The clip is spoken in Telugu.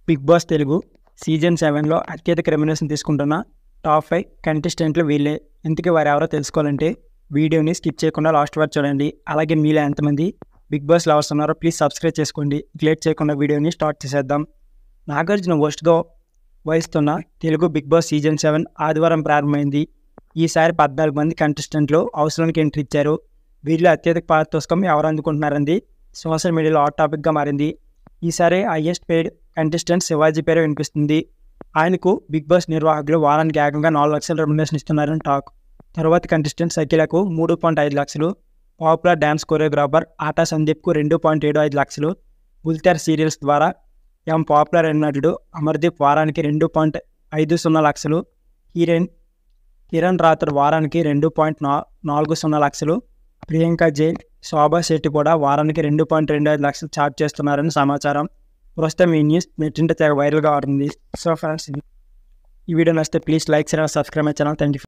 బిగ్ బాస్ తెలుగు సీజన్ సెవెన్లో అత్యధిక రెమ్యునేషన్ తీసుకుంటున్న టాప్ ఫైవ్ కంటెస్టెంట్లు వీళ్ళే ఇంతకీ వారు ఎవరో తెలుసుకోవాలంటే వీడియోని స్కిప్ చేయకుండా లాస్ట్ వరకు చూడండి అలాగే మీలో ఎంతమంది బిగ్ బాస్ లవర్స్ ఉన్నారో ప్లీజ్ సబ్స్క్రైబ్ చేసుకోండి లేట్ చేయకుండా వీడియోని స్టార్ట్ చేసేద్దాం నాగార్జున హోస్ట్గా వహిస్తున్న Telugu Bigg Boss season seven ఆదివారం ప్రారంభమైంది ఈసారి పద్నాలుగు మంది కంటెస్టెంట్లు హౌస్లోనికి ఎంట్రీ ఇచ్చారు వీరిలో అత్యధిక పారితోషికం ఎవరు అందుకుంటున్నారంది సోషల్ మీడియాలో హాట్ టాపిక్గా మారింది ఈసారి హైయెస్ట్ పెయిడ్ కంటెస్టెంట్ శివాజీ పేరు వినిపిస్తుంది ఆయనకు బిగ్ బాస్ నిర్వాహకులు వారానికి ఏకంగా నాలుగు లక్షల రెమ్యునేషన్ ఇస్తున్నారని టాక్ తరువాతి కంటెస్టెంట్ సఖిలకు మూడు పాయింట్ ఐదు లక్షలు పాపులర్ డ్యాన్స్ కొరియోగ్రాఫర్ ఆటా సందీప్కు రెండు పాయింట్ ఏడు ఐదు లక్షలు బుల్తెర్ సీరియల్స్ ద్వారా ఎం పాపులర్ అయిన నటుడు అమర్దీప్ వారానికి రెండు పాయింట్ ఐదు సున్నా లక్షలు హీరోయిన్ కిరణ్ రాథోర్ వారానికి రెండు పాయింట్ నా నాలుగు సున్నా లక్షలు ప్రియాంక జైన్ శోభా శెట్టి కూడా వారానికి రెండు పాయింట్ రెండు ఐదు లక్షలు ఛార్జ్ చేస్తున్నారని సమాచారం ప్రస్తుతం ఈ న్యూస్ నెట్టింట తెగ వైరల్గా మారింది సో ఫ్రెండ్స్ ఈ వీడియో నచ్చితే please like share subscribe my channel thank you